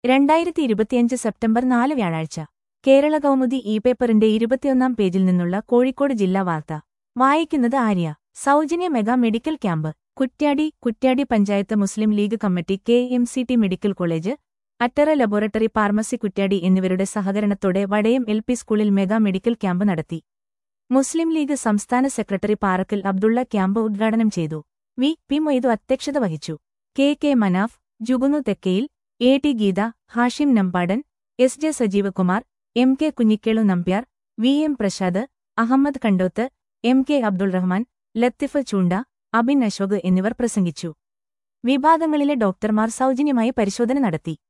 രണ്ടായിരത്തി ഇരുപത്തിയഞ്ച് സെപ്റ്റംബർ നാല് വ്യാഴാഴ്ച കേരള കൗമുദി ഇ പേപ്പറിന്റെ ഇരുപത്തിയൊന്നാം പേജിൽ നിന്നുള്ള കോഴിക്കോട് ജില്ലാ വാർത്ത വായിക്കുന്നത് ആര്യ സൗജന്യ mega medical camp Kuttiady Kuttiady panchayat Muslim League committee K M C T medical college അറ്ററ ലബോറട്ടറി ഫാർമസി കുറ്റ്യാടി എന്നിവരുടെ സഹകരണത്തോടെ വടയം എൽ പി സ്കൂളിൽ മെഗാ മെഡിക്കൽ ക്യാമ്പ് നടത്തി മുസ്ലിം ലീഗ് സംസ്ഥാന സെക്രട്ടറി പാറക്കൽ അബ്ദുള്ള ക്യാമ്പ് ഉദ്ഘാടനം ചെയ്തു വി പി മൊയ്തു അധ്യക്ഷത വഹിച്ചു K K Manaf Jugunu Thekkayil A T Geetha Hashim Nambadan S J Sajeevkumar M K Kunhikelu Nambiar V M Prasad Ahammad Kandoth M K Abdul Rahman Latheef Choonda Abin Ashok എന്നിവർ പ്രസംഗിച്ചു വിഭാഗങ്ങളിലെ ഡോക്ടർമാർ സൗജന്യമായി പരിശോധന നടത്തി